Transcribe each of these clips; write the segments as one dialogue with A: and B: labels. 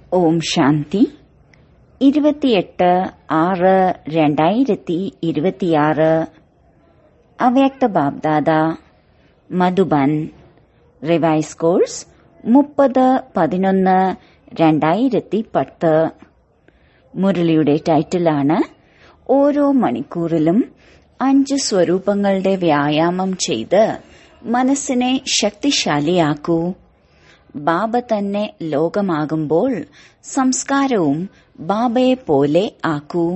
A: ഓം ശാന്തി ഇരുപത്തിയെട്ട് ആറ് രണ്ടായിരത്തി ഇരുപത്തിയാറ് അവ്യക്ത ബാബ്ദാദ മധുബൻ റിവൈസ് കോഴ്സ് മുപ്പത് പതിനൊന്ന് രണ്ടായിരത്തി പത്ത് മുരളിയുടെ ടൈറ്റിലാണ് ഓരോ മണിക്കൂറിലും അഞ്ച് സ്വരൂപങ്ങളുടെ വ്യായാമം ചെയ്ത് മനസ്സിനെ ശക്തിശാലിയാക്കൂ ബാബ തന്നെ ലോകമാകുമ്പോൾ സംസ്കാരവും ബാബയെ പോലെ ആക്കൂ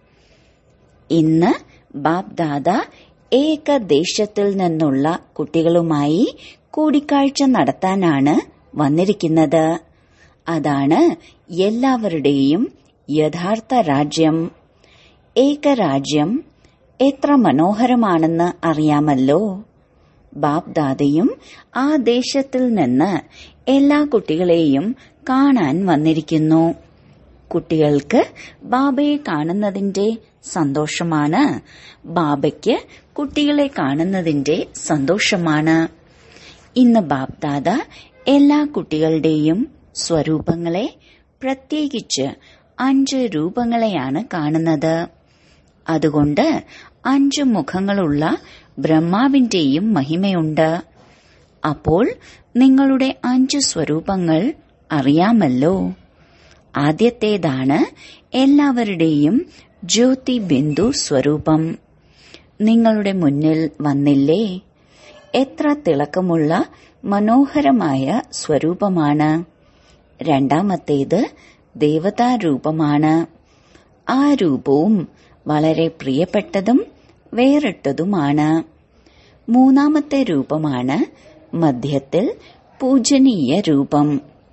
A: ഇന്ന് ബാബ്ദാദ ഏകദേശത്തിൽ നിന്നുള്ള കുട്ടികളുമായി കൂടിക്കാഴ്ച നടത്താനാണ് വന്നിരിക്കുന്നത് അതാണ് എല്ലാവരുടെയും യഥാർത്ഥ രാജ്യം ഏകരാജ്യം എത്ര മനോഹരമാണെന്ന് അറിയാമല്ലോ ബാബ്ദാദയും ആ ദേശത്തിൽ നിന്ന് എല്ലാ കുട്ടികളെയും കാണാൻ വന്നിരിക്കുന്നു കുട്ടികൾക്ക് ബാബയെ കാണുന്നതിന്റെ സന്തോഷമാണ് ബാബയ്ക്ക് കുട്ടികളെ കാണുന്നതിന്റെ സന്തോഷമാണ് ഇന്ന് ബാബ്ദാദ എല്ലാ കുട്ടികളുടെയും സ്വരൂപങ്ങളെ പ്രത്യേകിച്ച് അഞ്ച് രൂപങ്ങളെയാണ് കാണുന്നത് അതുകൊണ്ട് അഞ്ച് മുഖങ്ങളുള്ള ബ്രഹ്മാവിന്റെയും മഹിമയുണ്ട് അപ്പോൾ നിങ്ങളുടെ അഞ്ച് സ്വരൂപങ്ങൾ അറിയാമല്ലോ ആദ്യത്തേതാണ് എല്ലാവരുടെയും ജ്യോതി ബിന്ദു സ്വരൂപം നിങ്ങളുടെ മുന്നിൽ വന്നില്ലേ എത്ര തിളക്കമുള്ള മനോഹരമായ സ്വരൂപമാണ് രണ്ടാമത്തേത് ദേവതാരൂപമാണ് ആ രൂപവും വളരെ പ്രിയപ്പെട്ടതും വേറിട്ടതുമാണ് മൂന്നാമത്തെ രൂപമാണ് മധ്യത്തിൽ പൂജനീയ രൂപം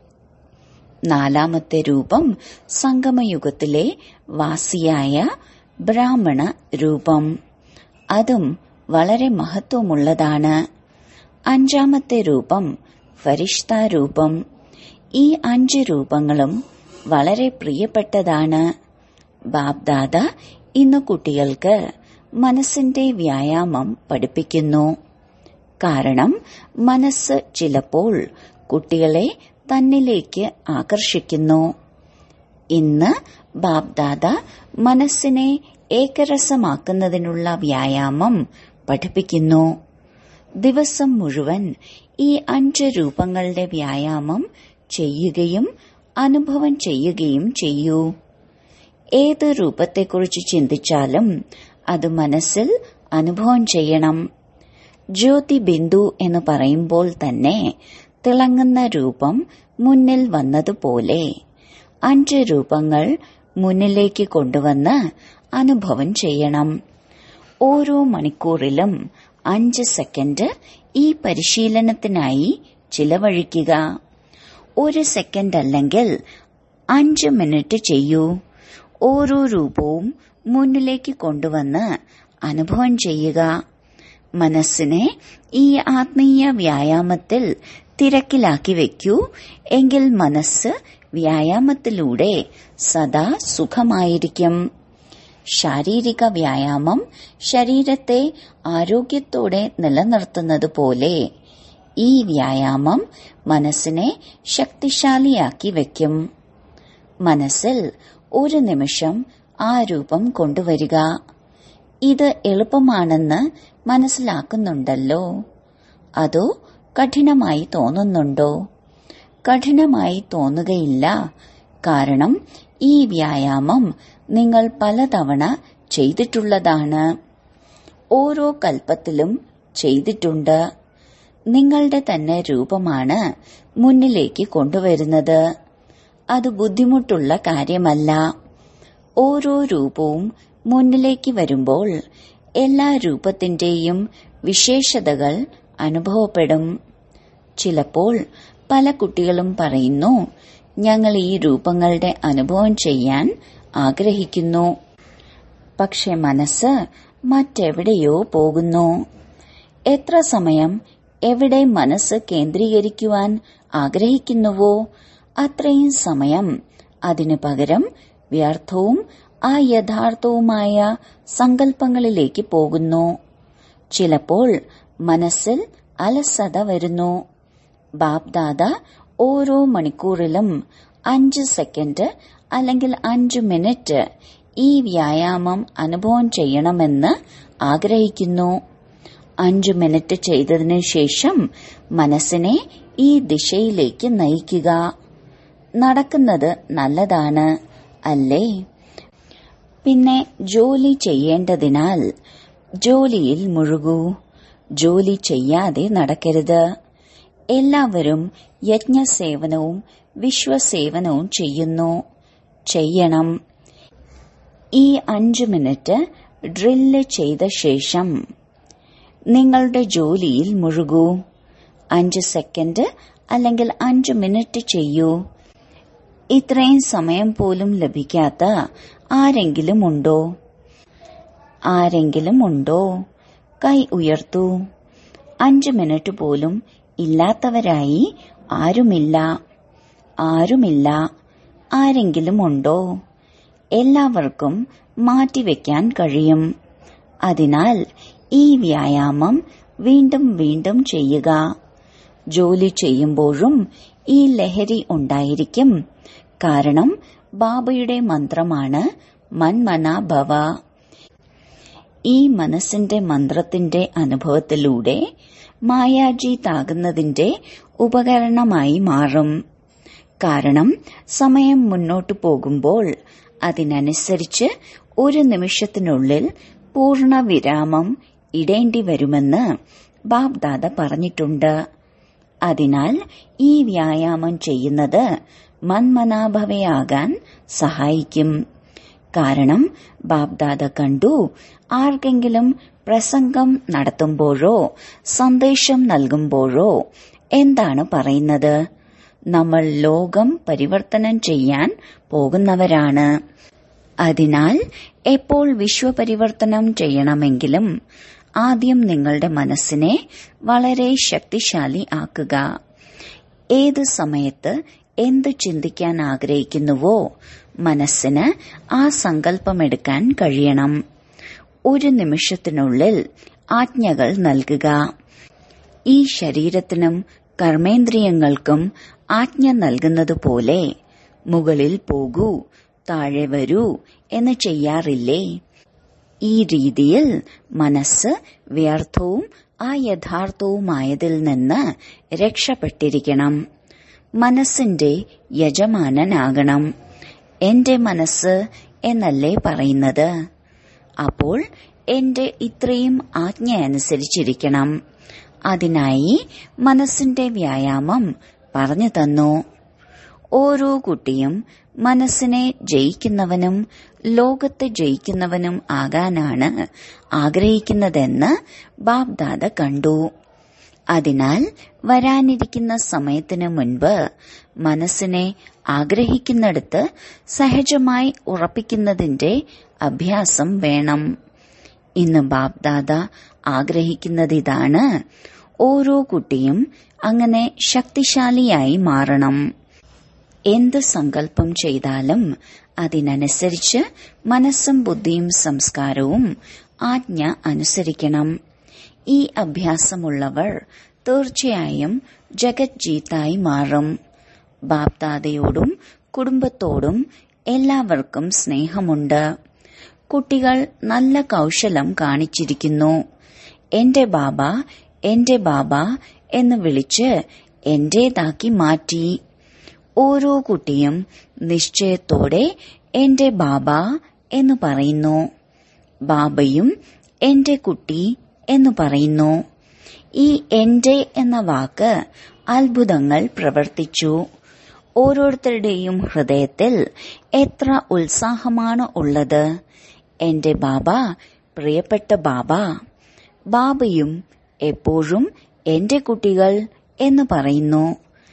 A: നാലാമത്തെ രൂപം സംഗമയുഗത്തിലെ വാസിയായ ബ്രാഹ്മണ രൂപം അതും വളരെ മഹത്വമുള്ളതാണ് അഞ്ചാമത്തെ രൂപം ഫരിഷ്ത രൂപം ഈ അഞ്ച് രൂപങ്ങളും വളരെ പ്രിയപ്പെട്ടതാണ് ബാബ്ദാദ ഇന്ന് കുട്ടികൾക്ക് മനസ്സിന്റെ വ്യായാമം പഠിപ്പിക്കുന്നു കാരണം മനസ്സ് ചിലപ്പോൾ കുട്ടികളെ തന്നിലേക്ക് ആകർഷിക്കുന്നു ഇന്ന് ബാബ്ദാദ മനസ്സിനെ ഏകരസമാക്കുന്നതിനുള്ള വ്യായാമം പഠിപ്പിക്കുന്നു ദിവസം മുഴുവൻ ഈ അഞ്ച് രൂപങ്ങളുടെ വ്യായാമം ചെയ്യുകയും അനുഭവം ചെയ്യുകയും ചെയ്യൂ ഏത് രൂപത്തെക്കുറിച്ച് ചിന്തിച്ചാലും അത് മനസ്സിൽ അനുഭവം ചെയ്യണം ജ്യോതി ബിന്ദു എന്ന് പറയുമ്പോൾ തന്നെ തിളങ്ങുന്ന രൂപം മുന്നിൽ വന്നതുപോലെ അഞ്ച് രൂപങ്ങൾ മുന്നിലേക്ക് കൊണ്ടുവന്ന് അനുഭവം ചെയ്യണം ഓരോ മണിക്കൂറിലും അഞ്ച് സെക്കൻഡ് ഈ പരിശീലനത്തിനായി ചിലവഴിക്കുക ഒരു സെക്കൻഡ് അല്ലെങ്കിൽ അഞ്ച് മിനിറ്റ് ചെയ്യൂ ഓരോ രൂപവും മുന്നിലേക്ക് കൊണ്ടുവന്ന് അനുഭവം ചെയ്യുക മനസ്സിനെ ഈ ആത്മീയ വ്യായാമത്തിൽ തിരക്കിലാക്കി വെക്കൂ എങ്കിൽ മനസ്സ് വ്യായാമത്തിലൂടെ സദാ സുഖമായിരിക്കും ശാരീരിക വ്യായാമം ശരീരത്തെ ആരോഗ്യത്തോടെ നിലനിർത്തുന്നത് പോലെ ഈ വ്യായാമം മനസ്സിനെ ശക്തിശാലിയാക്കി വെക്കും മനസ്സിൽ ഒരു നിമിഷം ആ രൂപം കൊണ്ടുവരിക ഇത് എളുപ്പമാണെന്ന് മനസ്സിലാക്കുന്നുണ്ടല്ലോ അതോ കഠിനമായി തോന്നുന്നുണ്ടോ കഠിനമായി തോന്നുകയില്ല കാരണം ഈ വ്യായാമം നിങ്ങൾ പലതവണ ചെയ്തിട്ടുള്ളതാണ് ഓരോ കൽപ്പത്തിലും ചെയ്തിട്ടുണ്ട് നിങ്ങളുടെ തന്നെ രൂപമാണ് മുന്നിലേക്ക് കൊണ്ടുവരുന്നത് അത് ബുദ്ധിമുട്ടുള്ള കാര്യമല്ല ഓരോ രൂപവും മുന്നിലേക്ക് വരുമ്പോൾ എല്ലാ രൂപത്തിന്റെയും വിശേഷതകൾ അനുഭവപ്പെടും ചിലപ്പോൾ പല കുട്ടികളും പറയുന്നു ഞങ്ങൾ ഈ രൂപങ്ങളുടെ അനുഭവം ചെയ്യാൻ ആഗ്രഹിക്കുന്നു പക്ഷെ മനസ്സ് മറ്റെവിടെയോ പോകുന്നു എത്ര സമയം എവിടെ മനസ്സ് കേന്ദ്രീകരിക്കുവാൻ ആഗ്രഹിക്കുന്നുവോ അത്രയും സമയം അതിനു പകരം വ്യർത്ഥവും ആ യഥാർത്ഥവുമായ സങ്കല്പങ്ങളിലേക്ക് പോകുന്നു ചിലപ്പോൾ മനസ്സിൽ അലസത വരുന്നു ബാബ്ദാദ ഓരോ മണിക്കൂറിലും അഞ്ച് സെക്കൻഡ് അല്ലെങ്കിൽ അഞ്ച് മിനിറ്റ് ഈ വ്യായാമം അനുഭവം ചെയ്യണമെന്ന് ആഗ്രഹിക്കുന്നു അഞ്ചു മിനിറ്റ് ചെയ്തതിനു ശേഷം മനസ്സിനെ ഈ ദിശയിലേക്ക് നയിക്കുക നടക്കുന്നത് നല്ലതാണ് അല്ലേ പിന്നെ ജോലി ചെയ്യേണ്ടതിനാൽ ജോലിയിൽ മുഴുകൂ ജോലി ചെയ്യാതെ നടക്കരുത് എല്ലാവരും യജ്ഞസേവനവും വിശ്വസേവനവും ചെയ്യുന്നു ചെയ്യണം ഈ അഞ്ചു മിനിറ്റ് ഡ്രില്ല് ചെയ്ത ശേഷം നിങ്ങളുടെ ജോലിയിൽ മുഴുകൂ അഞ്ച് സെക്കൻഡ് അല്ലെങ്കിൽ അഞ്ച് മിനിറ്റ് ചെയ്യൂ ഇത്രയും സമയം പോലും ലഭിക്കാത്ത ആരെങ്കിലും ഉണ്ടോ ആരെങ്കിലും ഉണ്ടോ കൈ ഉയർത്തൂ അഞ്ച് മിനിറ്റ് പോലും ഇല്ലാത്തവരായി ആരുമില്ല ആരുമില്ല ആരെങ്കിലും ഉണ്ടോ എല്ലാവർക്കും മാറ്റിവെക്കാൻ കഴിയും അതിനാൽ ഈ വ്യായാമം വീണ്ടും വീണ്ടും ചെയ്യുക ജോലി ചെയ്യുമ്പോഴും ഈ ലഹരി ഉണ്ടായിരിക്കും കാരണം ബാബയുടെ മന്ത്രമാണ് മന്മന ഭവ ഈ മനസ്സിന്റെ മന്ത്രത്തിന്റെ അനുഭവത്തിലൂടെ മായാജീതാകുന്നതിന്റെ ഉപകരണമായി മാറും കാരണം സമയം മുന്നോട്ടു പോകുമ്പോൾ അതിനനുസരിച്ച് ഒരു നിമിഷത്തിനുള്ളിൽ പൂർണ്ണ വിരാമം ഇടേണ്ടി വരുമെന്ന് ബാബ്ദാദ പറഞ്ഞിട്ടുണ്ട് അതിനാൽ ഈ വ്യായാമം ചെയ്യുന്നത് മന്മനാഭവയാകാൻ സഹായിക്കും കാരണം ബാബ്ദാദ കണ്ടു ആർക്കെങ്കിലും പ്രസംഗം നടത്തുമ്പോഴോ സന്ദേശം നൽകുമ്പോഴോ എന്താണ് പറയുന്നത് നമ്മൾ ലോകം പരിവർത്തനം ചെയ്യാൻ പോകുന്നവരാണ് അതിനാൽ എപ്പോൾ വിശ്വപരിവർത്തനം ചെയ്യണമെങ്കിലും ആദ്യം നിങ്ങളുടെ മനസ്സിനെ വളരെ ശക്തിശാലി ആക്കുക ഏത് സമയത്ത് എന്തു ചിന്തിക്കാൻ ആഗ്രഹിക്കുന്നുവോ മനസ്സിന് ആ സങ്കല്പമെടുക്കാൻ കഴിയണം ഒരു നിമിഷത്തിനുള്ളിൽ ആജ്ഞകൾ നൽകുക ഈ ശരീരത്തിനും കർമ്മേന്ദ്രിയങ്ങൾക്കും ആജ്ഞ നൽകുന്നതുപോലെ മുകളിൽ പോകൂ താഴെ വരൂ എന്ന് ചെയ്യാറില്ലേ ഈ രീതിയിൽ മനസ്സ് വ്യർത്ഥവും അയഥാർത്ഥവുമായതിൽ നിന്ന് രക്ഷപ്പെട്ടിരിക്കണം മനസ്സിന്റെ യജമാനനാകണം എന്റെ മനസ്സ് എന്നല്ലേ പറയുന്നത് അപ്പോൾ എന്റെ ഇത്രയും ആജ്ഞ അനുസരിച്ചിരിക്കണം അതിനായി മനസ്സിന്റെ വ്യായാമം പറഞ്ഞു തന്നു ഓരോ കുട്ടിയും മനസ്സിനെ ജയിക്കുന്നവനും ലോകത്ത് ജയിക്കുന്നവനും ആകാനാണ് ആഗ്രഹിക്കുന്നതെന്ന് ബാബ്ദാദ കണ്ടു അതിനാൽ വരാനിരിക്കുന്ന സമയത്തിന് മുൻപ് മനസ്സിനെ ആഗ്രഹിക്കുന്നിടത്ത് സഹജമായി ഉറപ്പിക്കുന്നതിന്റെ അഭ്യാസം വേണം ഇന്ന് ബാബ്ദാദ ആഗ്രഹിക്കുന്നതിതാണ് ഓരോ കുട്ടിയും അങ്ങനെ ശക്തിശാലിയായി മാറണം എന്ത് സങ്കല്പം ചെയ്താലും അതിനനുസരിച്ച് മനസ്സും ബുദ്ധിയും സംസ്കാരവും ആജ്ഞ അനുസരിക്കണം ഈ അഭ്യാസമുള്ളവർ തീർച്ചയായും ജഗത് ജീത്തായി മാറും ബാപ്ദാദയോടും കുടുംബത്തോടും എല്ലാവർക്കും സ്നേഹമുണ്ട് കുട്ടികൾ നല്ല കൗശലം കാണിച്ചിരിക്കുന്നു എന്റെ ബാബ എന്റെ ബാബ എന്ന് വിളിച്ച് എന്റേതാക്കി മാറ്റി ഓരോ കുട്ടിയും നിശ്ചയത്തോടെ എന്റെ ബാബ എന്ന് പറയുന്നു ബാബയും എന്റെ കുട്ടി എന്ന് പറയുന്നു ഈ എന്റെ എന്ന വാക്ക് അത്ഭുതങ്ങൾ പ്രവർത്തിച്ചു ഓരോരുത്തരുടെയും ഹൃദയത്തിൽ എത്ര ഉത്സാഹമാണ് ഉള്ളത് എന്റെ ബാബ പ്രിയപ്പെട്ട ബാബ ബാബയും എപ്പോഴും എന്റെ കുട്ടികൾ എന്ന് പറയുന്നു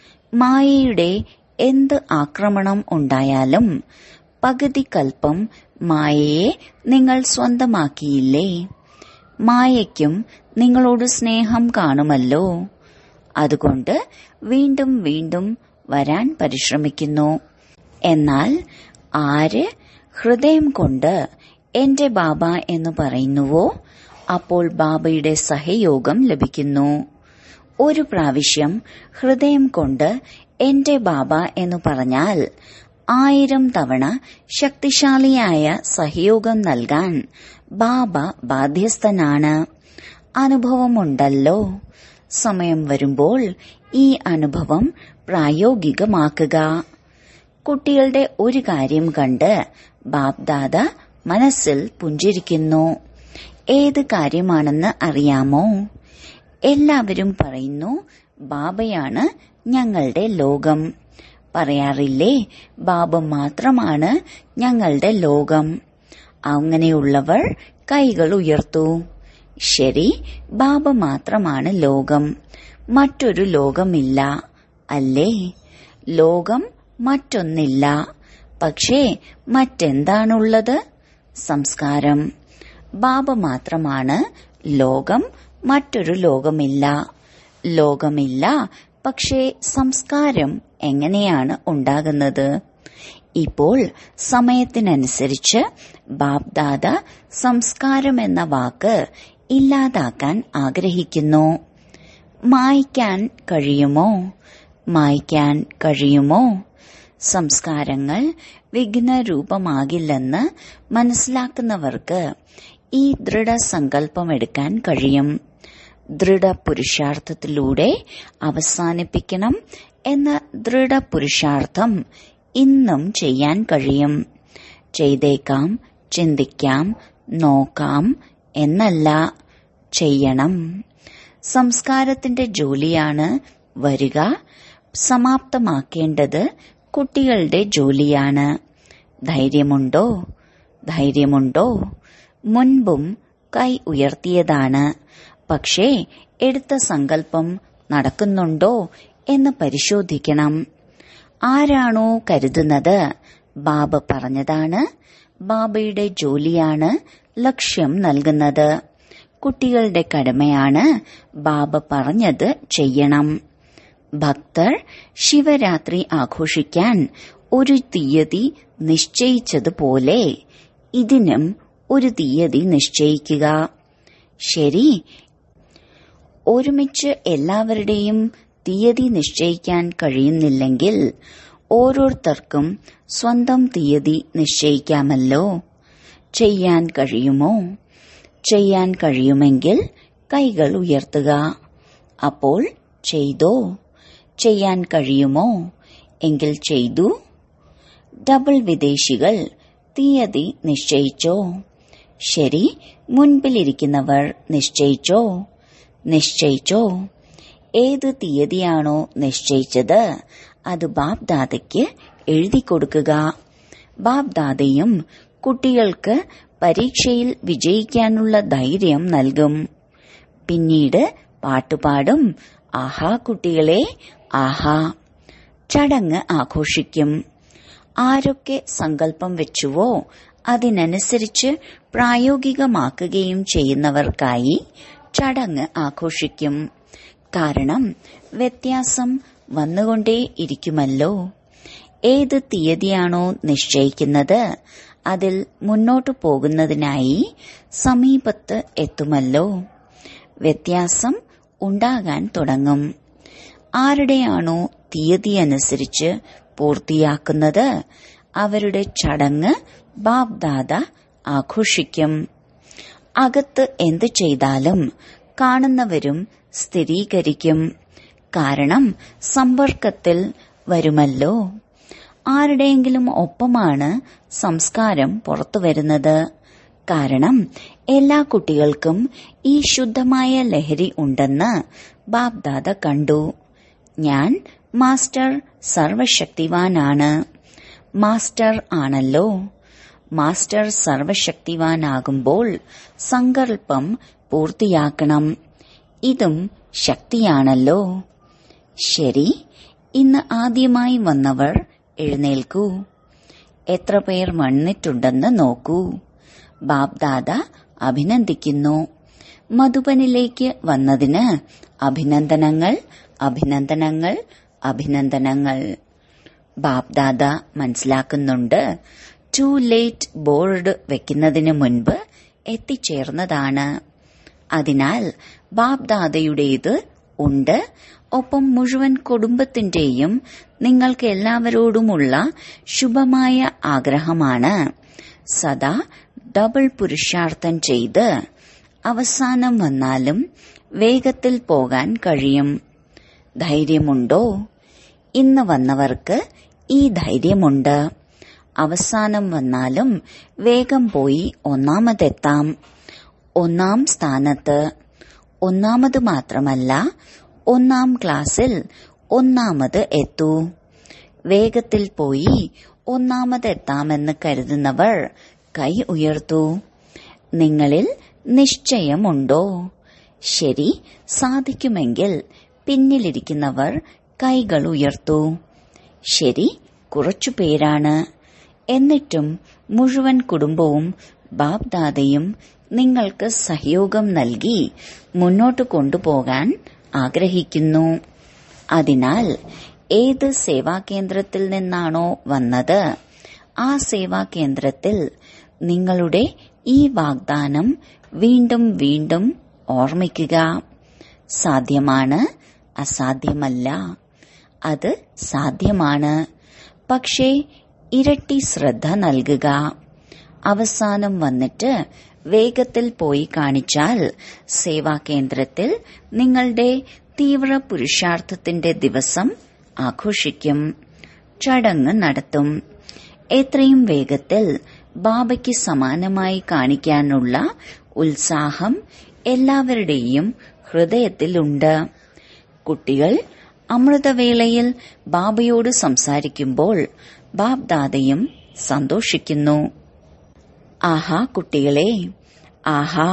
A: മായയുടെ എന്ത് ആക്രമണം ഉണ്ടായാലും പകുതി കൽപ്പം മായയെ നിങ്ങൾ സ്വന്തമാക്കിയില്ലേ മായയ്ക്കും നിങ്ങളോട് സ്നേഹം കാണുമല്ലോ അതുകൊണ്ട് വീണ്ടും വീണ്ടും വരാൻ പരിശ്രമിക്കുന്നു എന്നാൽ ആര് ഹൃദയം കൊണ്ട് എന്റെ ബാബ എന്ന് പറയുന്നുവോ അപ്പോൾ ബാബയുടെ സഹയോഗം ലഭിക്കുന്നു ഒരു പ്രാവശ്യം ഹൃദയം കൊണ്ട് എന്റെ ബാബ എന്ന് പറഞ്ഞാൽ ആയിരം തവണ ശക്തിശാലിയായ സഹയോഗം നൽകാൻ ബാബ ബാധ്യസ്ഥനാണ് അനുഭവമുണ്ടല്ലോ സമയം വരുമ്പോൾ ഈ അനുഭവം പ്രായോഗികമാക്കുക കുട്ടികളുടെ ഒരു കാര്യം കണ്ട് ബാബ്ദാദ മനസ്സിൽ പുഞ്ചിരിക്കുന്നു ഏത് കാര്യമാണെന്ന് അറിയാമോ എല്ലാവരും പറയുന്നു ബാബയാണ് ഞങ്ങളുടെ ലോകം പറയാറില്ലേ ബാബ മാത്രമാണ് ഞങ്ങളുടെ ലോകം അങ്ങനെയുള്ളവർ കൈകൾ ഉയർത്തു ശരി ബാബ മാത്രമാണ് ലോകം മറ്റൊരു ലോകമില്ല അല്ലേ ലോകം മറ്റൊന്നില്ല പക്ഷേ മറ്റെന്താണുള്ളത് സംസ്കാരം ബാബ മാത്രമാണ് ലോകം മറ്റൊരു ലോകമില്ല ലോകമില്ല പക്ഷേ സംസ്കാരം എങ്ങനെയാണ് ഉണ്ടാകുന്നത് ഇപ്പോൾ സമയത്തിനനുസരിച്ച് ബാബ്ദാദ സംസ്കാരം എന്ന വാക്ക് ഇല്ലാതാക്കാൻ ആഗ്രഹിക്കുന്നു മായ്ക്കാൻ കഴിയുമോ മായ്ക്കാൻ കഴിയുമോ സംസ്കാരങ്ങൾ വിഘ്നരൂപമാകില്ലെന്ന് മനസ്സിലാക്കുന്നവർക്ക് ഈ ദൃഢസങ്കല്പമെടുക്കാൻ കഴിയും ദൃഢപുരുഷാർത്ഥത്തിലൂടെ അവസാനിപ്പിക്കണം എന്ന ദൃഢപുരുഷാർത്ഥം ഇന്നും ചെയ്യാൻ കഴിയും ചെയ്തേക്കാം ചിന്തിക്കാം നോക്കാം എന്നല്ല ചെയ്യണം സംസ്കാരത്തിന്റെ ജോലിയാണ് വരിക സമാപ്തമാക്കേണ്ടത് കുട്ടികളുടെ ജോലിയാണ് ധൈര്യമുണ്ടോ ധൈര്യമുണ്ടോ മുൻപും കൈ ഉയർത്തിയതാണ് പക്ഷേ എടുത്ത സങ്കല്പം നടക്കുന്നുണ്ടോ എന്ന് പരിശോധിക്കണം ആരാണോ കരുതുന്നത് ബാബ പറഞ്ഞതാണ് ബാബയുടെ ജോലിയാണ് ലക്ഷ്യം നൽകുന്നത് കുട്ടികളുടെ കടമയാണ് ബാബ പറഞ്ഞത് ചെയ്യണം ഭക്തർ ശിവരാത്രി ആഘോഷിക്കാൻ ഒരു തീയതി നിശ്ചയിച്ചതുപോലെ ഇതിനും ഒരു തീയതി നിശ്ചയിക്കുക ശരി ഒരുമിച്ച് എല്ലാവരുടെയും തീയതി നിശ്ചയിക്കാൻ കഴിയുന്നില്ലെങ്കിൽ ഓരോരുത്തർക്കും സ്വന്തം തീയതി നിശ്ചയിക്കാമല്ലോ ചെയ്യാൻ കഴിയുമോ ചെയ്യാൻ കഴിയുമെങ്കിൽ കൈകൾ ഉയർത്തുക അപ്പോൾ ചെയ്തോ ചെയ്യാൻ കഴിയുമോ എങ്കിൽ ചെയ്തു ഡബിൾ വിദേശികൾ തീയതി നിശ്ചയിച്ചോ ശരി മുൻപിലിരിക്കുന്നവർ നിശ്ചയിച്ചോ നിശ്ചയിച്ചോ ഏത് തീയതിയാണോ നിശ്ചയിച്ചത് അത് ബാബ് ദാദയ്ക്ക് എഴുതി കൊടുക്കുക ബാബ് ദാദയും കുട്ടികൾക്ക് പരീക്ഷയിൽ വിജയിക്കാനുള്ള ധൈര്യം നൽകും പിന്നീട് പാട്ടുപാടും ആഹാ കുട്ടികളെ ആഹാ ചടങ്ങ് ആഘോഷിക്കും ആരൊക്കെ സങ്കല്പം വെച്ചുവോ അതിനനുസരിച്ച് പ്രായോഗികമാക്കുകയും ചെയ്യുന്നവർക്കായി ചടങ്ങ് ആഘോഷിക്കും കാരണം വ്യത്യാസം വന്നുകൊണ്ടേയിരിക്കുമല്ലോ ഏത് തീയതിയാണോ നിശ്ചയിക്കുന്നത് അതിൽ മുന്നോട്ടു പോകുന്നതിനായി സമീപത്ത് എത്തുമല്ലോ വ്യത്യാസം ഉണ്ടാകാൻ തുടങ്ങും ആരുടെയാണോ തീയതി അനുസരിച്ച് പൂർത്തിയാക്കുന്നത് അവരുടെ ചടങ്ങ് ബാബ്ദാദ ആഘോഷിക്കും അകത്ത് എന്ത് ചെയ്താലും കാണുന്നവരും സ്ഥിരീകരിക്കും കാരണം സമ്പർക്കത്തിൽ വരുമല്ലോ ആരുടെയെങ്കിലും ഒപ്പമാണ് സംസ്കാരം പുറത്തു വരുന്നത് കാരണം എല്ലാ കുട്ടികൾക്കും ഈ ശുദ്ധമായ ലഹരി ഉണ്ടെന്ന് ബാബ്ദാദ കണ്ടു ഞാൻ മാസ്റ്റർ സർവശക്തിവാനാണ് മാസ്റ്റർ ആണല്ലോ മാസ്റ്റർ സർവശക്തിവാനാകുമ്പോൾ സങ്കല്പം പൂർത്തിയാക്കണം ഇതും ശക്തിയാണല്ലോ ശരി ഇന്ന് ആദ്യമായി വന്നവർ എഴുന്നേൽക്കൂ എത്ര പേർ വന്നിട്ടുണ്ടെന്ന് നോക്കൂ ബാബ്ദാദ അഭിനന്ദിക്കുന്നു മധുബനിലേക്ക് വന്നതിന് അഭിനന്ദനങ്ങൾ അഭിനന്ദനങ്ങൾ അഭിനന്ദനങ്ങൾ ബാബ്ദാദ മനസ്സിലാക്കുന്നുണ്ട് ടു ലേറ്റ് ബോർഡ് വെക്കുന്നതിന് മുൻപ് എത്തിച്ചേർന്നതാണ് അതിനാൽ ബാബ്ദാദയുടേത് ഉണ്ട് ഒപ്പം മുഴുവൻ കുടുംബത്തിന്റെയും നിങ്ങൾക്ക് എല്ലാവരോടുമുള്ള ശുഭമായ ആഗ്രഹമാണ് സദാ ഡബിൾ പുരുഷാർത്ഥം ചെയ്ത് അവസാനം വന്നാലും വേഗത്തിൽ പോകാൻ കഴിയും ധൈര്യമുണ്ടോ ഇന്ന് വന്നവർക്ക് ഈ ധൈര്യമുണ്ട് അവസാനം വന്നാലും വേഗം പോയി ഒന്നാമതെത്താം ഒന്നാം സ്ഥാനത്ത് ഒന്നാമത് മാത്രമല്ല ഒന്നാം ക്ലാസ്സിൽ ഒന്നാമത് എത്തൂ വേഗത്തിൽ പോയി ഒന്നാമതെത്താമെന്ന് കരുതുന്നവർ കൈ ഉയർത്തൂ നിങ്ങളിൽ നിശ്ചയമുണ്ടോ ശരി സാധിക്കുമെങ്കിൽ പിന്നിലിരിക്കുന്നവർ കൈകൾ ഉയർത്തൂ ശരി കുറച്ചു പേരാണ് എന്നിട്ടും മുഴുവൻ കുടുംബവും ബാബ്ദാദയും നിങ്ങൾക്ക് സഹയോഗം നൽകി മുന്നോട്ട് കൊണ്ടുപോകാൻ ആഗ്രഹിക്കുന്നു അതിനാൽ ഏത് സേവാകേന്ദ്രത്തിൽ നിന്നാണോ വന്നത് ആ സേവാകേന്ദ്രത്തിൽ നിങ്ങളുടെ ഈ വാഗ്ദാനം വീണ്ടും വീണ്ടും ഓർമ്മിക്കുക സാധ്യമാണ് അസാധ്യമല്ല അത് സാധ്യമാണ് പക്ഷേ ഇരട്ടി ശ്രദ്ധ നൽകുക അവസാനം വന്നിട്ട് വേഗത്തിൽ പോയി കാണിച്ചാൽ സേവാകേന്ദ്രത്തിൽ നിങ്ങളുടെ തീവ്ര പുരുഷാർത്ഥത്തിന്റെ ദിവസം ആഘോഷിക്കും ചടങ്ങ് നടത്തും എത്രയും വേഗത്തിൽ ബാബയ്ക്ക് സമാനമായി കാണിക്കാനുള്ള ഉത്സാഹം എല്ലാവരുടെയും ഹൃദയത്തിലുണ്ട് കുട്ടികൾ അമൃതവേളയിൽ ബാബയോട് സംസാരിക്കുമ്പോൾ ബാബ്ദാദയും സന്തോഷിക്കുന്നു ആഹാ കുട്ടികളെ ആഹാ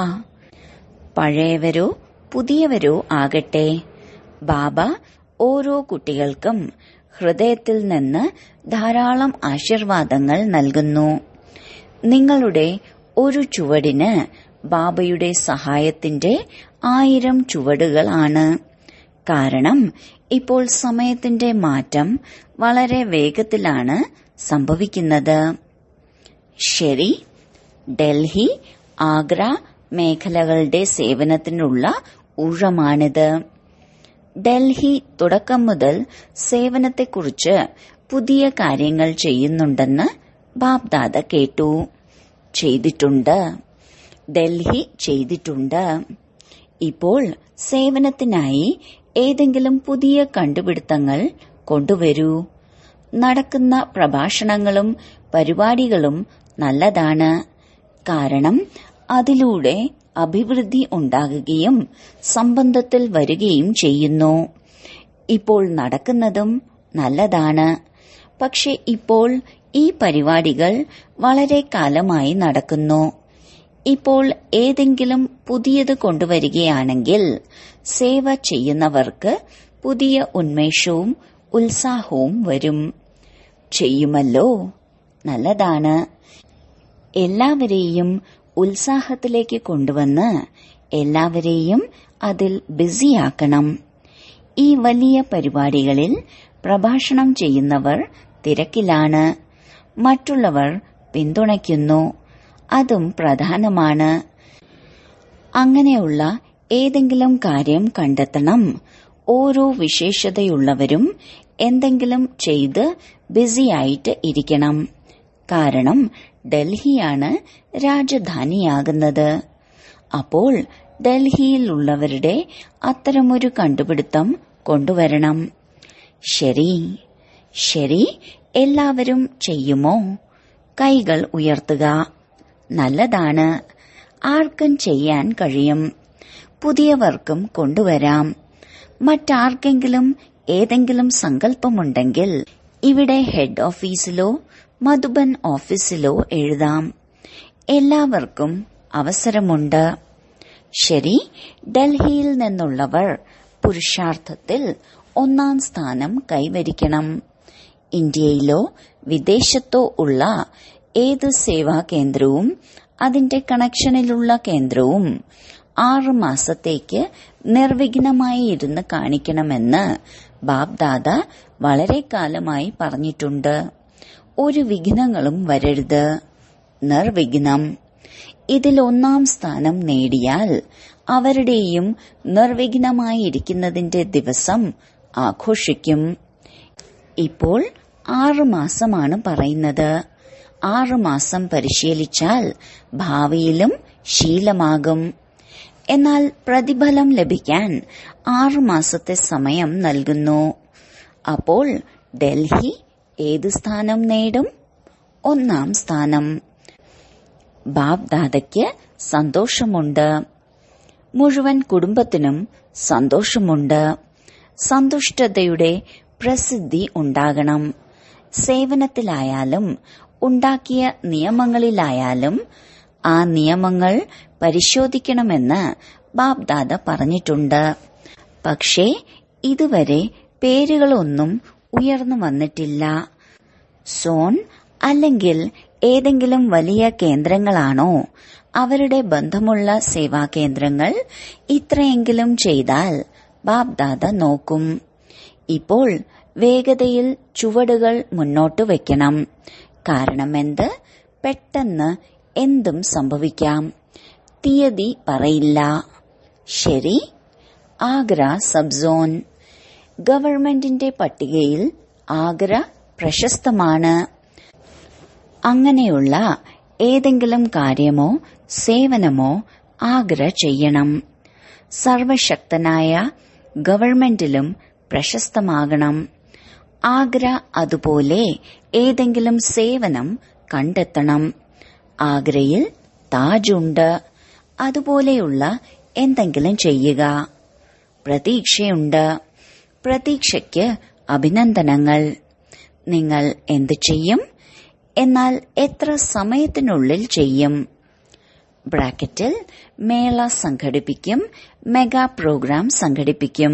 A: പഴയവരോ പുതിയവരോ ആകട്ടെ ബാബ ഓരോ കുട്ടികൾക്കും ഹൃദയത്തിൽ നിന്ന് ധാരാളം ആശീർവാദങ്ങൾ നൽകുന്നു നിങ്ങളുടെ ഒരു ചുവടിന് ബാബയുടെ സഹായത്തിന്റെ ആയിരം ചുവടുകളാണ് കാരണം ഇപ്പോൾ സമയത്തിന്റെ മാറ്റം വളരെ വേഗത്തിലാണ് സംഭവിക്കുന്നത് ശരി ഡൽഹി ആഗ്ര മേഖലകളുടെ സേവനത്തിനുള്ള ഊഴമാണിത് ഡൽഹി തുടക്കം മുതൽ സേവനത്തെക്കുറിച്ച് പുതിയ കാര്യങ്ങൾ ചെയ്യുന്നുണ്ടെന്ന് ബാബ്ദാദ കേട്ടു ചെയ്തിട്ടുണ്ട് ഡൽഹി ചെയ്തിട്ടുണ്ട് ഇപ്പോൾ സേവനത്തിനായി ഏതെങ്കിലും പുതിയ കണ്ടുപിടുത്തങ്ങൾ കൊണ്ടുവരൂ നടക്കുന്ന പ്രഭാഷണങ്ങളും പരിപാടികളും നല്ലതാണ് കാരണം അതിലൂടെ അഭിവൃദ്ധി ഉണ്ടാകുകയും സംബന്ധത്തിൽ വരികയും ചെയ്യുന്നു ഇപ്പോൾ നടക്കുന്നതും നല്ലതാണ് പക്ഷെ ഇപ്പോൾ ഈ പരിപാടികൾ വളരെ കാലമായി നടക്കുന്നു ഇപ്പോൾ ഏതെങ്കിലും പുതിയത് കൊണ്ടുവരികയാണെങ്കിൽ സേവ ചെയ്യുന്നവർക്ക് പുതിയ ഉന്മേഷവും ഉത്സാഹവും വരും ചെയ്യുമല്ലോ നല്ലതാണ് എല്ലാവരെയും ഉത്സാഹത്തിലേക്ക് കൊണ്ടുവന്ന് എല്ലാവരെയും അതിൽ ബിസിയാക്കണം ഈ വലിയ പരിപാടികളിൽ പ്രഭാഷണം ചെയ്യുന്നവർ തിരക്കിലാണ് മറ്റുള്ളവർ പിന്തുണയ്ക്കുന്നു അതും പ്രധാനമാണ് അങ്ങനെയുള്ള ഏതെങ്കിലും കാര്യം കണ്ടെത്തണം ഓരോ വിശേഷതയുള്ളവരും എന്തെങ്കിലും ചെയ്ത് ബിസിയായിട്ട് ഇരിക്കണം കാരണം ഡൽഹിയാണ് രാജധാനിയാകുന്നത് അപ്പോൾ ഡൽഹിയിലുള്ളവരുടെ അത്തരമൊരു കണ്ടുപിടുത്തം കൊണ്ടുവരണം ശരി ശരി എല്ലാവരും ചെയ്യുമോ കൈകൾ ഉയർത്തുക നല്ലതാണ് ആർക്കും ചെയ്യാൻ കഴിയും പുതിയവർക്കും കൊണ്ടുവരാം മറ്റാർക്കെങ്കിലും ഏതെങ്കിലും സങ്കല്പമുണ്ടെങ്കിൽ ഇവിടെ ഹെഡ് ഓഫീസിലോ മധുബൻ ഓഫീസിലോ എഴുതാം എല്ലാവർക്കും അവസരമുണ്ട് ശരി ഡൽഹിയിൽ നിന്നുള്ളവർ പുരുഷാർത്ഥത്തിൽ ഒന്നാം സ്ഥാനം കൈവരിക്കണം ഇന്ത്യയിലോ വിദേശത്തോ ഉള്ള ഏത് സേവാ കേന്ദ്രവും അതിന്റെ കണക്ഷനിലുള്ള കേന്ദ്രവും ആറു മാസത്തേക്ക് നിർവിഘ്നമായി ഇരുന്ന് കാണിക്കണമെന്ന് ബാബ്ദാദ വളരെ കാലമായി പറഞ്ഞിട്ടുണ്ട് ഒരു വിഘ്നങ്ങളും വരരുത് നിർവിഘ്നം ഇതിൽ ഒന്നാം സ്ഥാനം നേടിയാൽ അവരുടെയും നിർവിഘ്നമായിരിക്കുന്നതിന്റെ ദിവസം ആഘോഷിക്കും ഇപ്പോൾ ആറുമാസമാണ് പറയുന്നത് ആറുമാസം പരിശീലിച്ചാൽ ഭാവിയിലും ശീലമാകും എന്നാൽ പ്രതിഫലം ലഭിക്കാൻ ആറുമാസത്തെ സമയം നൽകുന്നു അപ്പോൾ ഡൽഹി ഏത് സ്ഥാനം നേടും ഒന്നാം സ്ഥാനം ബാബ് ദാദയ്ക്ക് സന്തോഷമുണ്ട് മുഴുവൻ കുടുംബത്തിനും സന്തോഷമുണ്ട് സന്തുഷ്ടതയുടെ പ്രസിദ്ധി ഉണ്ടാകണം സേവനത്തിലായാലും ഉണ്ടാക്കിയ നിയമങ്ങളിലായാലും ആ നിയമങ്ങൾ പരിശോധിക്കണമെന്ന് ബാബ്ദാദ പറഞ്ഞിട്ടുണ്ട് പക്ഷേ ഇതുവരെ പേരുകളൊന്നും ഉയർന്നു വന്നിട്ടില്ല സോൺ അല്ലെങ്കിൽ ഏതെങ്കിലും വലിയ കേന്ദ്രങ്ങളാണോ അവരുടെ ബന്ധമുള്ള സേവാ കേന്ദ്രങ്ങൾ ഇത്രയെങ്കിലും ചെയ്താൽ ബാബ്ദാദ നോക്കും ഇപ്പോൾ വേഗതയിൽ ചുവടുകൾ മുന്നോട്ട് വെക്കണം കാരണമെന്ത് പെട്ടെന്ന് എന്തും സംഭവിക്കാം തീയതി പറയില്ല ശരി ആഗ്ര സബ് സോൺ ഗവൺമെന്റിന്റെ പട്ടികയിൽ ആഗ്ര പ്രശസ്തമാണ് അങ്ങനെയുള്ള ഏതെങ്കിലും കാര്യമോ സേവനമോ ആഗ്ര ചെയ്യണം സർവശക്തനായ ഗവൺമെന്റിലും പ്രശസ്തമാകണം ആഗ്ര അതുപോലെ ഏതെങ്കിലും സേവനം കണ്ടെത്തണം ആഗ്രയിൽ താജുണ്ട് അതുപോലെയുള്ള എന്തെങ്കിലും ചെയ്യുക പ്രതീക്ഷയുണ്ട് പ്രതീക്ഷയ്ക്ക് അഭിനന്ദനങ്ങൾ നിങ്ങൾ എന്തു ചെയ്യും എന്നാൽ എത്ര സമയത്തിനുള്ളിൽ ചെയ്യും ബ്രാക്കറ്റിൽ മേള സംഘടിപ്പിക്കും മെഗാ പ്രോഗ്രാം സംഘടിപ്പിക്കും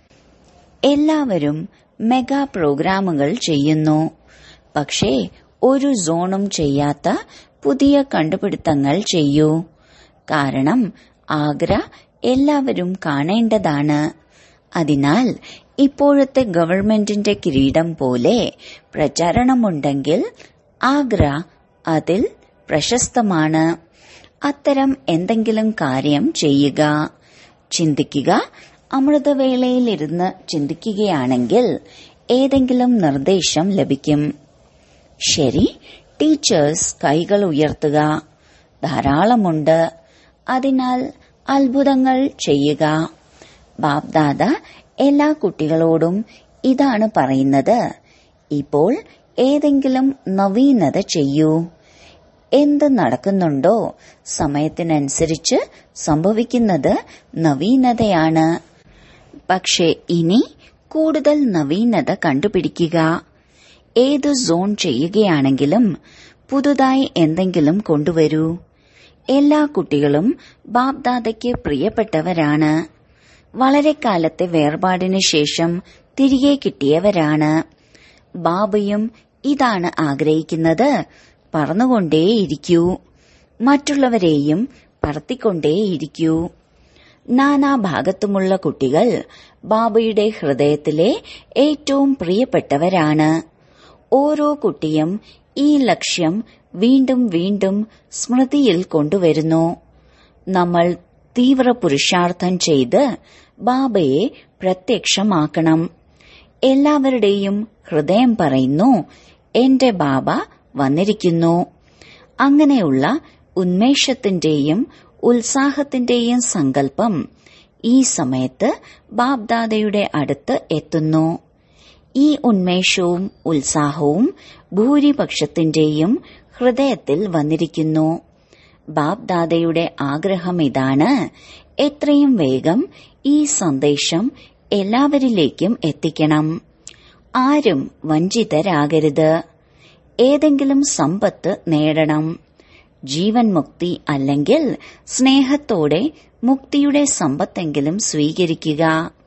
A: എല്ലാവരും മെഗാ പ്രോഗ്രാമുകൾ ചെയ്യുന്നു പക്ഷേ ഒരു സോണും ചെയ്യാത്ത പുതിയ കണ്ടുപിടുത്തങ്ങൾ ചെയ്യൂ കാരണം ആഗ്ര എല്ലാവരും കാണേണ്ടതാണ് അതിനാൽ ഇപ്പോഴത്തെ ഗവൺമെന്റിന്റെ കിരീടം പോലെ പ്രചാരണമുണ്ടെങ്കിൽ ആഗ്ര അതിൽ പ്രശസ്തമാണ് അത്തരം എന്തെങ്കിലും കാര്യം ചെയ്യുക ചിന്തിക്കുക അമൃതവേളയിലിരുന്ന് ചിന്തിക്കുകയാണെങ്കിൽ ഏതെങ്കിലും നിർദ്ദേശം ലഭിക്കും ശരി ടീച്ചേഴ്സ് കൈകൾ ഉയർത്തുക ധാരാളമുണ്ട് അതിനാൽ അത്ഭുതങ്ങൾ ചെയ്യുക ബാബ്ദാദ എല്ലാ കുട്ടികളോടും ഇതാണ് പറയുന്നത് ഇപ്പോൾ ഏതെങ്കിലും നവീനത ചെയ്യൂ എന്ത് നടക്കുന്നുണ്ടോ സമയത്തിനനുസരിച്ച് സംഭവിക്കുന്നത് നവീനതയാണ് പക്ഷെ ഇനി കൂടുതൽ നവീനത കണ്ടുപിടിക്കുക ഏത് സോൺ ചെയ്യുകയാണെങ്കിലും പുതുതായി എന്തെങ്കിലും കൊണ്ടുവരൂ എല്ലാ കുട്ടികളും ബാബ്ദാദയ്ക്ക് പ്രിയപ്പെട്ടവരാണ് വളരെ കാലത്തെ വേർപാടിന് ശേഷം തിരികെ കിട്ടിയവരാണ് ബാബയും ഇതാണ് ആഗ്രഹിക്കുന്നത് പറന്നുകൊണ്ടേയിരിക്കൂ മറ്റുള്ളവരെയും പറത്തിക്കൊണ്ടേയിരിക്കൂ നാനാഭാഗത്തുമുള്ള കുട്ടികൾ ബാബയുടെ ഹൃദയത്തിലെ ഏറ്റവും പ്രിയപ്പെട്ടവരാണ് ഓരോ കുട്ടിയും ഈ ലക്ഷ്യം വീണ്ടും വീണ്ടും സ്മൃതിയിൽ കൊണ്ടുവരുന്നു നമ്മൾ തീവ്ര പുരുഷാർത്ഥം ചെയ്ത് ബാബയെ പ്രത്യക്ഷമാക്കണം എല്ലാവരുടെയും ഹൃദയം പറയുന്നു എന്റെ ബാബ വന്നിരിക്കുന്നു അങ്ങനെയുള്ള ഉന്മേഷത്തിന്റെയും ഉത്സാഹത്തിന്റെയും സങ്കല്പം ഈ സമയത്ത് ബാബ്ദാദയുടെ അടുത്ത് എത്തുന്നു ഈ ഉന്മേഷവും ഉത്സാഹവും ഭൂരിപക്ഷത്തിന്റെയും ഹൃദയത്തിൽ വന്നിരിക്കുന്നു ബാബ്ദാദയുടെ ആഗ്രഹം ഇതാണ് എത്രയും വേഗം ഈ സന്ദേശം എല്ലാവരിലേക്കും എത്തിക്കണം ആരും വഞ്ചിതരാകരുത് ഏതെങ്കിലും സമ്പത്ത് നേടണം ജീവൻ മുക്തി അല്ലെങ്കിൽ സ്നേഹത്തോടെ മുക്തിയുടെ സമ്പത്തെങ്കിലും സ്വീകരിക്കുക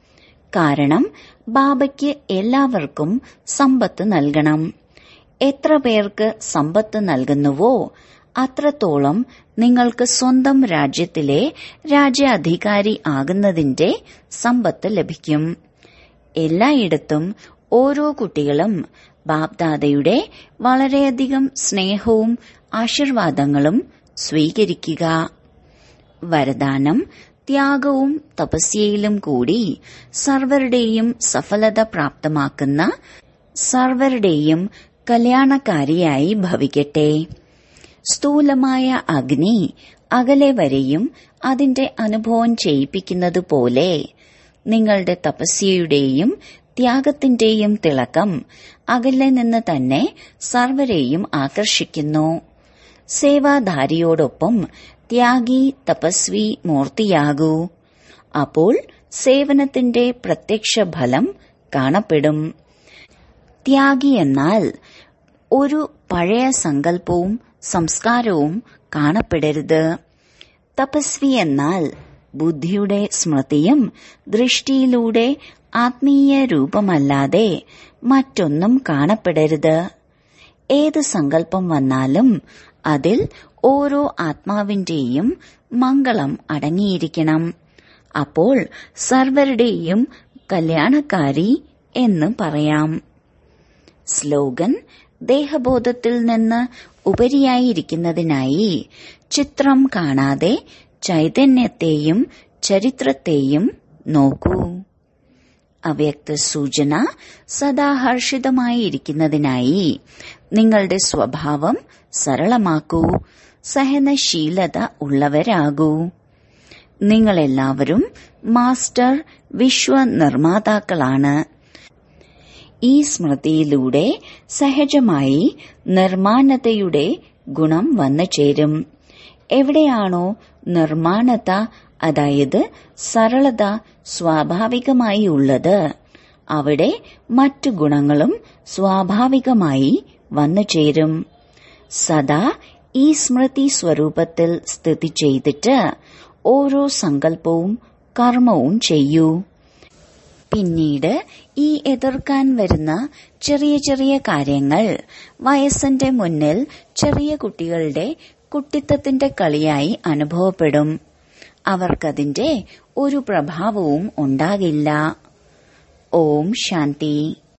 A: കാരണം ബാബയ്ക്ക് എല്ലാവർക്കും സമ്പത്ത് നൽകണം എത്ര പേർക്ക് സമ്പത്ത് നൽകുന്നുവോ അത്രത്തോളം നിങ്ങൾക്ക് സ്വന്തം രാജ്യത്തിലെ രാജ്യാധികാരി ആകുന്നതിന്റെ സമ്പത്ത് ലഭിക്കും എല്ലായിടത്തും ഓരോ കുട്ടികളും ബാബ്ദാദയുടെ വളരെയധികം സ്നേഹവും ആശീർവാദങ്ങളും സ്വീകരിക്കുക വരദാനം ത്യാഗവും തപസ്യയിലും കൂടി സർവരുടെയും സഫലത പ്രാപ്തമാക്കുന്ന സർവരുടെയും കല്യാണക്കാരിയായി ഭവിക്കട്ടെ സ്ഥൂലമായ അഗ്നി അകലെ വരെയും അതിന്റെ അനുഭവം ചെയ്യിപ്പിക്കുന്നത് പോലെ നിങ്ങളുടെ തപസ്യയുടെയും ത്യാഗത്തിന്റെയും തിളക്കം അകലെ നിന്ന് തന്നെ സർവരെയും ആകർഷിക്കുന്നു സേവാധാരിയോടൊപ്പം ത്യാഗി തപസ്വി മൂർത്തിയാകൂ അപ്പോൾ സേവനത്തിന്റെ പ്രത്യക്ഷ ഫലം കാണപ്പെടും ത്യാഗി എന്നാൽ ഒരു പഴയ സങ്കല്പവും സംസ്കാരവും കാണപ്പെടരുത് തപസ്വി എന്നാൽ ബുദ്ധിയുടെ സ്മൃതിയും ദൃഷ്ടിയിലൂടെ ആത്മീയ രൂപമല്ലാതെ മറ്റൊന്നും കാണപ്പെടരുത് ഏത് സങ്കല്പം വന്നാലും അതിൽ ഓരോ ആത്മാവിന്റെയും മംഗളം അടങ്ങിയിരിക്കണം അപ്പോൾ സർവരുടെയും കല്യാണക്കാരി എന്ന് പറയാം സ്ലോഗൻ ദേഹബോധത്തിൽ നിന്ന് ഉപരിയായിരിക്കുന്നതിനായി ചിത്രം കാണാതെ ചൈതന്യത്തെയും ചരിത്രത്തെയും നോക്കൂ അവ്യക്ത സൂചന സദാ ഹർഷിതമായിരിക്കുന്നതിനായി നിങ്ങളുടെ സ്വഭാവം സരളമാക്കൂ സഹനശീലത ഉള്ളവരാകൂ നിങ്ങളെല്ലാവരും മാസ്റ്റർ വിശ്വനിർമ്മാതാക്കളാണ് ഈ സ്മൃതിയിലൂടെ സഹജമായി നിർമ്മാണതയുടെ ഗുണം വന്നു ചേരും എവിടെയാണോ നിർമ്മാണത അതായത് സരളത സ്വാഭാവികമായി ഉള്ളത് അവിടെ മറ്റു ഗുണങ്ങളും സ്വാഭാവികമായി വന്നു ചേരും സദാ ഈ സ്മൃതി സ്വരൂപത്തിൽ സ്ഥിതി ചെയ്തിട്ട് ഓരോ സങ്കല്പവും കർമ്മവും ചെയ്യൂ പിന്നീട് ഈ എതിർക്കാൻ വരുന്ന ചെറിയ ചെറിയ കാര്യങ്ങൾ വയസ്സിന്റെ മുന്നിൽ ചെറിയ കുട്ടികളുടെ കുട്ടിത്തത്തിന്റെ കളിയായി അനുഭവപ്പെടും അവർക്കതിന്റെ ഒരു പ്രഭാവവും ഉണ്ടാകില്ല ഓം ശാന്തി